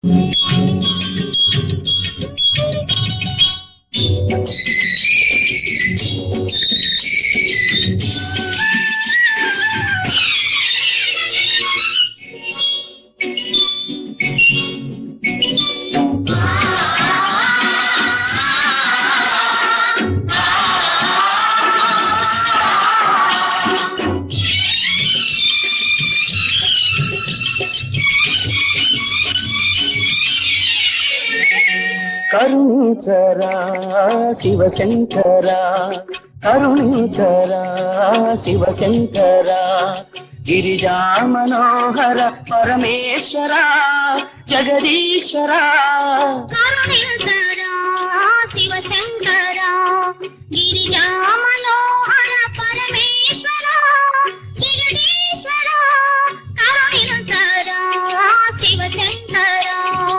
కరుణించరా శివశంకరా కరుణించరా శివశంకరా గిరిజా మనోహర పరమేశ్వర జగదీశ్వరా కరుణించరా శివశంకరా గిరిజా మనోహర పరమేశ్వరా జగదీశ్వరా కరుణించరా శివశంకరా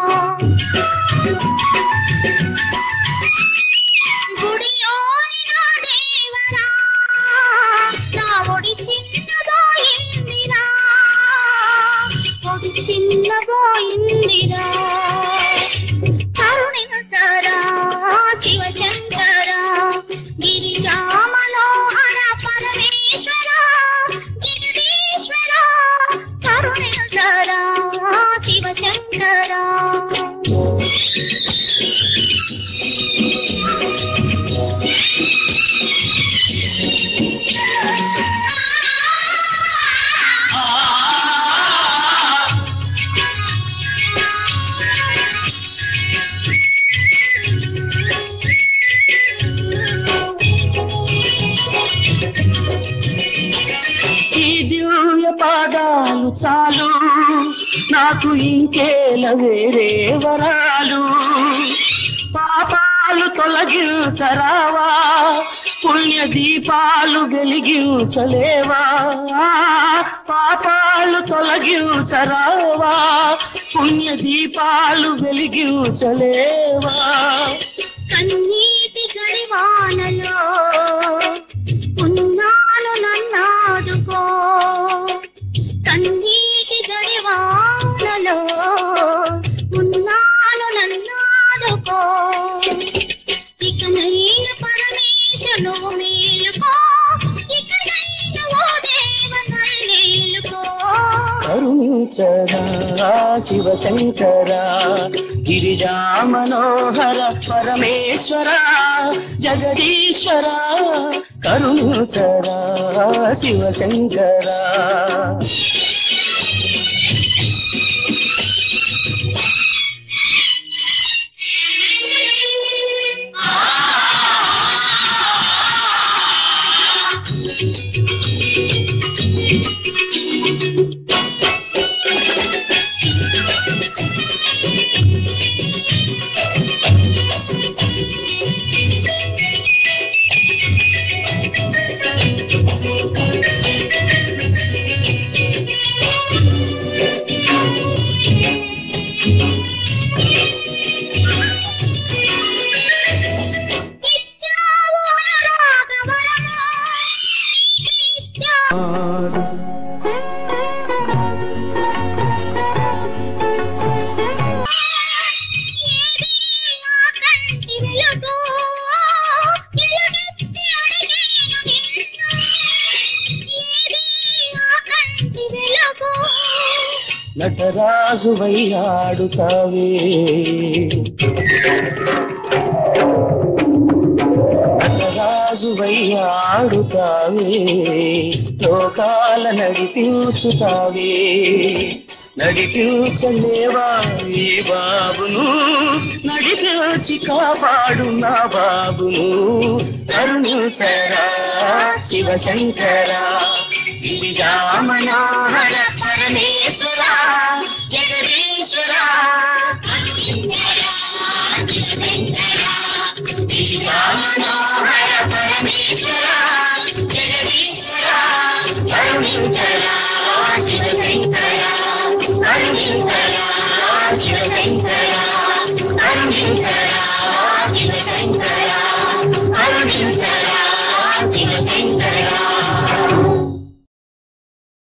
గుడియోని నా దేవరా నా ఒడి చిన్నబోయిందిరా ఒడి చిన్నబోయిందిరా కరుణించరా శివశంకరా గిరిజా మనోహర పరమేశ్వరా జగదీశ్వరా కరుణించరా శివశంకరా ఈ దివ్య పాదాలు చాలు నాకు ఇంకేల వేరే వరాలు పాపాలు తొలగించరావా పుణ్య దీపాలు వెలిగించలేవా పాపాలు తొలగించరావా పుణ్య దీపాలు వెలిగించలేవా కన్నీటి గడివానలో ఉన్నాను నన్నాదుకో కన్నీటి గడివానలో ఉన్నాను నన్నాదుకో ఇక నైన పరమేశను మేలుకో ఇక నైన ఓ దేవ నల్లేలుకో కరుణించరా శివశంకరా గిరిజా మనోహర పరమేశ్వర జగదీశ్వర కరుణించరా శివశంకరా ఇచ్చావు అనురాగవరము, ఇచ్చావు ఏది నా కంటి వెలుగు, ఎలుగెత్తి అడిగేను నిన్ను. ఏది నా కంటి వెలుగు, నటరాజు ఆడుతావే నటరాజు ఆడుతావే లోకాల నడిపించుతావే నడిపించలేవా ఈ బాబును నడిపించి కాపాడు నా బాబును కరుణించరా శివశంకరా గిరిజా మనోహర పరమేశ్వర జగదీశ్వర గిరిజా మనోహర పరమేశ్వర జగదీశ్వర కరుణించరా శివశంకర కరుణించరా శివశంకర కరుణించరా శివశంకర